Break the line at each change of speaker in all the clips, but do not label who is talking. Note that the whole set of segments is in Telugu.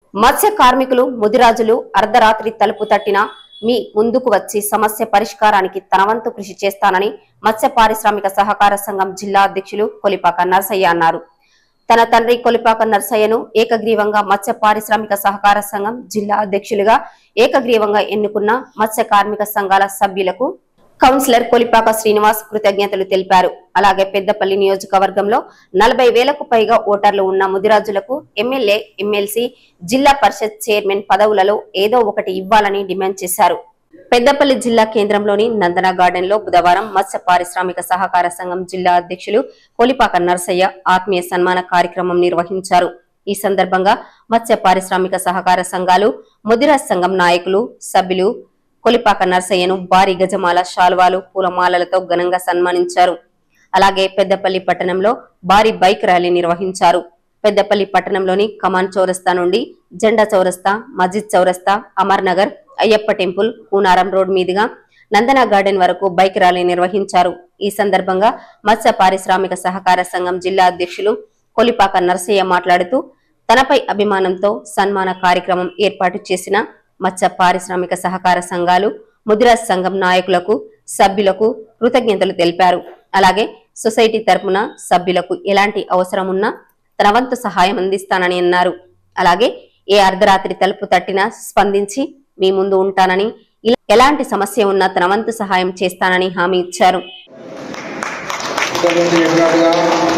మత్స్య కార్మికులు ముదిరాజులు అర్ధరాత్రి తలుపు తట్టినా మీ ముందుకు వచ్చి సమస్య పరిష్కారానికి తన వంతు కృషి చేస్తానని మత్స్య పారిశ్రామిక సహకార సంఘం జిల్లా అధ్యక్షులు కొలిపాక నర్సయ్య అన్నారు తన తండ్రి కొలిపాక నర్సయ్యను ఏకగ్రీవంగా మత్స్య పారిశ్రామిక సహకార సంఘం జిల్లా అధ్యక్షులుగా ఏకగ్రీవంగా ఎన్నుకున్న మత్స్య కార్మిక సంఘాల సభ్యులకు కౌన్సిలర్ కొలిపాక శ్రీనివాస్ కృతజ్ఞతలు తెలిపారు అలాగే పెద్దపల్లి నియోజకవర్గంలో నలభై వేలకు పైగా ఓటర్లు ఉన్న ముదిరాజులకు ఎమ్మెల్యే ఎమ్మెల్సీ జిల్లా పరిషత్ చైర్మన్ పదవులలో ఏదో ఒకటి ఇవ్వాలని డిమాండ్ చేశారు పెద్దపల్లి జిల్లా కేంద్రంలోని నందన గార్డెన్ లో బుధవారం మత్స్య పారిశ్రామిక సహకార సంఘం జిల్లా అధ్యక్షులు కొలిపాక నర్సయ్య ఆత్మీయ సన్మాన కార్యక్రమం నిర్వహించారు ఈ సందర్భంగా మత్స్య పారిశ్రామిక సహకార సంఘాలు ముదిరాజ్ సంఘం నాయకులు సభ్యులు కొలిపాక నర్సయ్యను భారీ గజమాల శాల్వాలు పూలమాలలతో ఘనంగా సన్మానించారు అలాగే పెద్దపల్లి పట్టణంలో భారీ బైక్ ర్యాలీ నిర్వహించారు పెద్దపల్లి పట్టణంలోని కమాన్ చౌరస్తా నుండి జెండా చౌరస్తా మస్జిద్ చౌరస్తా అమర్ నగర్ అయ్యప్ప టెంపుల్ కూనారం రోడ్ మీదుగా నందన గార్డెన్ వరకు బైక్ ర్యాలీ నిర్వహించారు ఈ సందర్భంగా మత్స్య పారిశ్రామిక సహకార సంఘం జిల్లా అధ్యక్షులు కొలిపాక నర్సయ్య మాట్లాడుతూ తనపై అభిమానంతో సన్మాన కార్యక్రమం ఏర్పాటు చేసిన మత్స్య పారిశ్రామిక సహకార సంఘాలు ముదిరాజ్ సంఘం నాయకులకు సభ్యులకు కృతజ్ఞతలు తెలిపారు అలాగే సొసైటీ తరపున సభ్యులకు ఎలాంటి అవసరం ఉన్నా తన వంతు సహాయం అందిస్తానని అన్నారు అలాగే ఏ అర్ధరాత్రి తలుపు తట్టినా స్పందించి మీ ముందు ఉంటానని ఇలా ఎలాంటి సమస్య ఉన్నా తన వంతు సహాయం చేస్తానని హామీ ఇచ్చారు
ఇంతకుముందు చెప్పినట్టుగా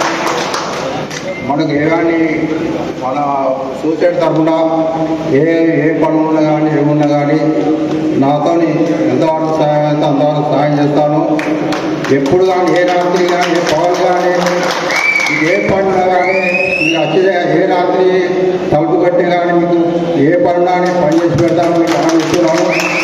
మనకు ఏ కానీ మన సూసైడ్ తరఫున ఏ ఏ పనులు ఉన్నా కానీ ఏమున్నా కానీ నాతో ఎంతవరకు సహాయం అయితే అంతవరకు సహాయం చేస్తాను ఎప్పుడు కానీ ఏ రాత్రి కానీ ఏ పవన్ కానీ మీకు ఏ పనున్నా కానీ మీరు వచ్చే ఏ రాత్రి తలుపు కట్టి కానీ మీకు ఏ పనున్నా కానీ పని చేసి పెడతాను మీకు హామీ ఇస్తున్నాను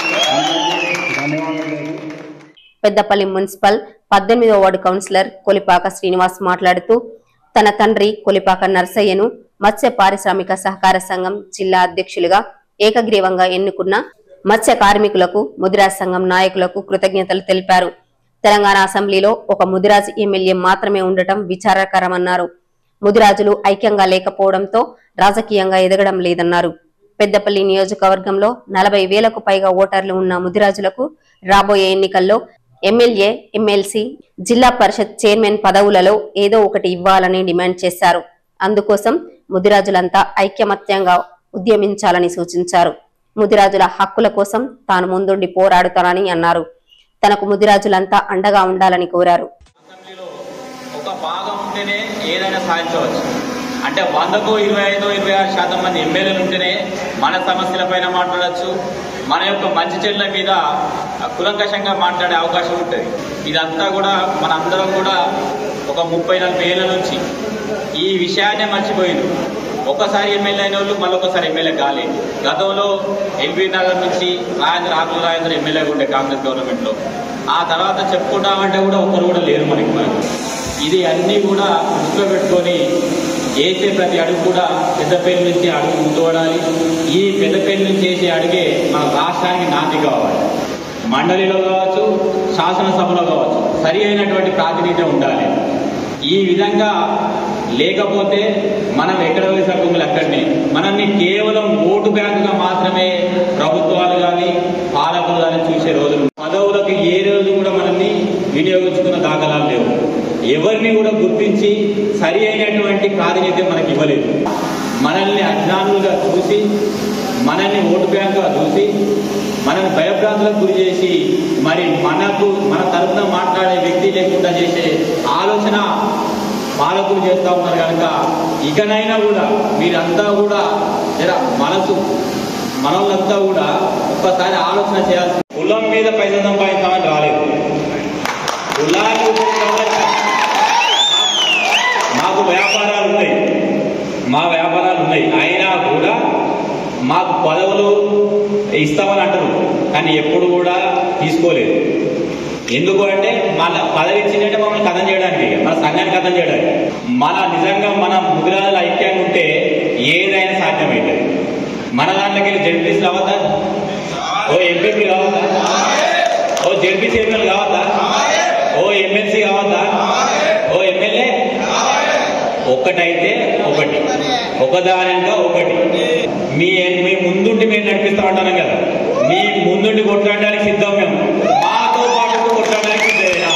అందరికీ ధన్యవాదాలు
పెద్దపల్లి మున్సిపల్ పద్దెనిమిదవ వార్డు కౌన్సిలర్ కొలిపాక శ్రీనివాస్ మాట్లాడుతూ తన తండ్రి కొలిపాక నర్సయ్యను మత్స్య పారిశ్రామిక సహకార సంఘం జిల్లా అధ్యక్షులుగా ఏకగ్రీవంగా ఎన్నుకున్న మత్స్య కార్మికులకు ముదిరాజ్ సంఘం నాయకులకు కృతజ్ఞతలు తెలిపారు తెలంగాణ అసెంబ్లీలో ఒక ముదిరాజ్ ఎమ్మెల్యే మాత్రమే ఉండటం విచారకరమన్నారు ముదిరాజులు ఐక్యంగా లేకపోవడంతో రాజకీయంగా ఎదగడం లేదన్నారు పెద్దపల్లి నియోజకవర్గంలో నలభై వేలకు పైగా ఓటర్లు ఉన్న ముదిరాజులకు రాబోయే ఎన్నికల్లో ఎమ్మెల్యే ఎమ్మెల్సీ జిల్లా పరిషత్ చైర్మన్ పదవులలో ఏదో ఒకటి ఇవ్వాలని డిమాండ్ చేశారు అందుకోసం ముదిరాజులంతా ఐక్యమత్యంగా ఉద్యమించాలని సూచించారు ముదిరాజుల హక్కుల కోసం తాను ముందుండి పోరాడుతానని అన్నారు తనకు ముదిరాజులంతా అండగా ఉండాలని కోరారు
అసెంబ్లీలో ఒక భాగం ఉంటేనే ఏదైనా సాధించవచ్చు అంటే వందకు ఇరవై ఐదు ఇరవై ఆరు శాతం మంది ఎమ్మెల్యేలు ఉంటేనే మన సమస్యలపైన మాట్లాడచ్చు మన యొక్క మంచి చెడ్ల మీద కులంకషంగా మాట్లాడే అవకాశం ఉంటుంది ఇదంతా కూడా మన అందరం కూడా ఒక ముప్పై నలభై ఏళ్ళ నుంచి ఈ విషయాన్నే మర్చిపోయింది ఒకసారి ఎమ్మెల్యే అయిన వాళ్ళు మళ్ళొకసారి ఎమ్మెల్యే కాలేదు గతంలో ఎల్బీ నగర్ నుంచి రాజేంద్ర ఆకుల రాజేంద్ర ఎమ్మెల్యేగా ఉండే కాంగ్రెస్ గవర్నమెంట్లో ఆ తర్వాత చెప్పుకుంటామంటే కూడా ఒకరు కూడా లేరు మనకి మనకు ఇది అన్నీ కూడా దృష్టిలో పెట్టుకొని వేసే ప్రతి అడుగు కూడా పెద్దపల్లి నుంచి అడుగు ముందుపడాలి ఈ పెద్దపల్లి నుంచి వేసే అడిగే మన రాష్ట్రానికి నాంది కావాలి మండలిలో కావచ్చు శాసనసభలో కావచ్చు సరి అయినటువంటి ప్రాతినిధ్యం ఉండాలి ఈ విధంగా లేకపోతే మనం ఎక్కడ వేసే భూములు అక్కడనే మనల్ని కేవలం ఓటు బ్యాంకుగా మాత్రమే ప్రభుత్వాలు కానీ పాలకులు కానీ చూసే రోజులు పదవులకు ఏ రోజు కూడా మనల్ని వినియోగించుకున్న దాఖలాలు లేవు ఎవరిని కూడా గుర్తించి సరి అయినటువంటి ప్రాతినిధ్యం మనకి ఇవ్వలేదు మనల్ని అజ్ఞానులుగా చూసి మనల్ని ఓటు బ్యాంకుగా చూసి మనల్ని భయభ్రాంతులకు గురి చేసి మరి మనకు మన తరఫున మాట్లాడే వ్యక్తి లేకుండా చేసే ఆలోచన పాలకులు చేస్తా ఉన్నారు కనుక ఇకనైనా కూడా మీరంతా కూడా జర మనసు మనల్నంతా కూడా ఒక్కసారి ఆలోచన చేయాల్సి కులం మీద పైసలు సంపాదించామని రాలేదు కులాన్ని ఉపయోగించాలి. మాకు వ్యాపారాలు ఉన్నాయి మా వ్యాపారాలు ఉన్నాయి అయినా కూడా మాకు పదవులు ఇస్తామని అంటారు కానీ ఎప్పుడు కూడా తీసుకోలేదు ఎందుకు అంటే మన పదవి ఇచ్చిందంటే మమ్మల్ని కథం చేయడానికి మన సంఘాన్ని కథం చేయడానికి మన నిజంగా మన ముదిరాజుల ఐక్యంగా ఉంటే ఏదైనా సాధ్యమవుతుంది మన దాంట్లోకి వెళ్ళి జడ్పీస్ కావద్దా ఓ ఎంపీపీ కావద్దా ఓ జడ్పీ చైర్మన్ కావద్దా ఓ ఎమ్మెల్సీ కావద్దా ఓ ఎమ్మెల్యే ఒక ఒక్కటైతే ఒకటి ఒకదానిగా ఒకటి మీ మీ ముందుండి మేము నడిపిస్తా ఉంటాం కదా మీ ముందుండి కొట్లాడడానికి సిద్ధం మేము మాతో పాటు కొట్లాడడానికి సిద్ధమేనా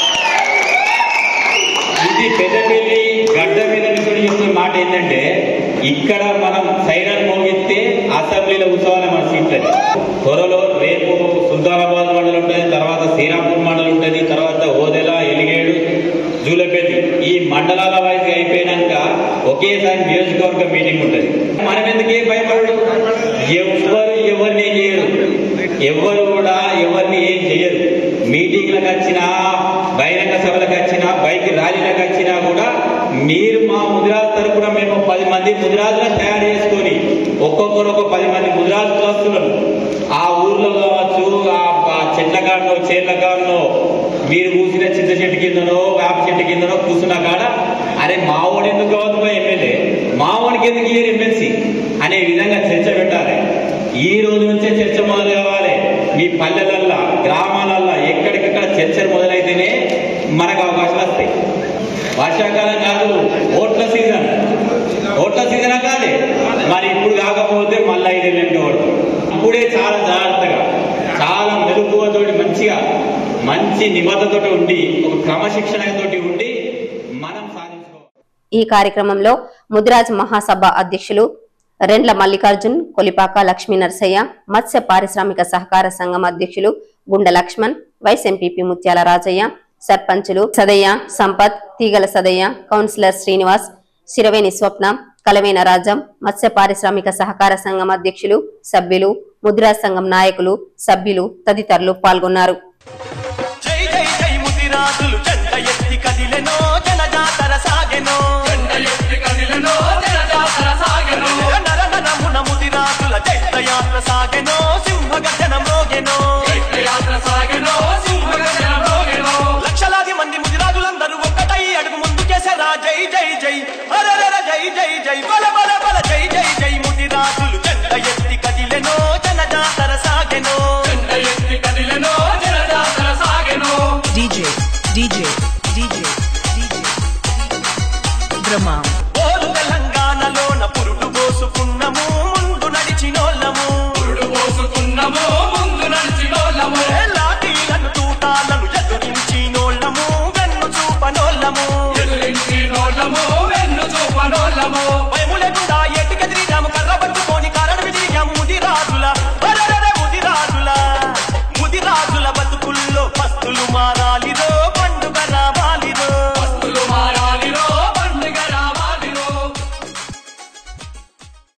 ఇది పెద్దపల్లి గడ్డ మీద నిల్చొని చెప్తున్న మాట ఏంటంటే ఇక్కడ మనం సైరన్ మోగిస్తే అసెంబ్లీలో కూర్చోవాలి మన సీట్లని త్వరలో రేపు సుల్తానాబాద్ మండలం ఉంటుంది తర్వాత శ్రీరాంపూర్ మండలం ఉంటుంది తర్వాత ఓదెల ఎలిగేడు జూలపల్లి ఈ మండలాల వైపు అయిపోయినాక ఒకేసారి నియోజకవర్గ మీటింగ్ ఉంటుంది మనం ఎందుకే భయపడు ఎవ్వరు ఎవరిని ఏం చేయరు ఎవ్వరు కూడా ఎవరిని ఏం చేయరు మీటింగ్లకు వచ్చినా బహిరంగ సభలకు వచ్చినా బైక్ ర్యాలీలకు వచ్చినా కూడా మీరు మా ముదిరాజు తరపున మేము పది మంది ముదిరాజులను తయారు చేసుకొని ఒక్కొక్కరు ఒక పది మంది ముదిరాజు క్లాసులను ఆ ఊర్లో కావచ్చు ఆ ఆ చెట్ల కాడనో చేర్ల కాడనో మీరు కూసిన చింత చెట్టు కిందనో వేప చెట్టు కిందనో కూర్చున్నా కాడ అరే మావోడు ఎందుకు కావద్దు ఎమ్మెల్యే మావోడికి ఎందుకు ఇయ్యరు ఎమ్మెల్సీ అనే విధంగా చర్చ పెట్టాలి ఈ రోజు నుంచే చర్చ మొదలు కావాలి మీ పల్లెలల్లా గ్రామాలల్లా ఎక్కడికక్కడ చర్చలు మొదలైతేనే మనకు అవకాశాలు వస్తాయి వర్షాకాలం కాదు ఓట్ల సీజన్ ఓట్ల సీజన్ కాదే మరి ఇప్పుడు కాకపోతే మళ్ళీ ఐదేళ్ళు ఎంట పడుతుంది ఇప్పుడే చాలా జాగ్రత్తగా చాలా మెలకువతోటి మంచిగా మంచి నిబద్ధతోటి ఉండి ఒక క్రమశిక్షణతోటి ఉండి మనం సాధించుకోవాలి
ఈ కార్యక్రమంలో ముదిరాజ్ మహాసభ అధ్యక్షులు రెండ్ల మల్లికార్జున్ కొలిపాక లక్ష్మీ నరసయ్య మత్స్య పారిశ్రామిక సహకార సంఘం అధ్యక్షులు గుండ లక్ష్మణ్ వైస్ ఎంపీపీ ముత్యాల రాజయ్య సర్పంచులు సదయ్య సంపత్ తీగల సదయ్య కౌన్సిలర్ శ్రీనివాస్ శిరవేణి స్వప్న కలవేన రాజం మత్స్య పారిశ్రామిక సహకార సంఘం అధ్యక్షులు సభ్యులు ముద్రా సంఘం నాయకులు సభ్యులు తదితరులు పాల్గొన్నారు
జై జై జై ముదిరాజులు జెండ ఎత్తి కదిలెనో జనజాతర సాగెనో జెండ ఎత్తి కదిలెనో జనజాతర సాగెనో నర నరమున ముదిరాజుల జైత్ర యాత్ర సాగెనో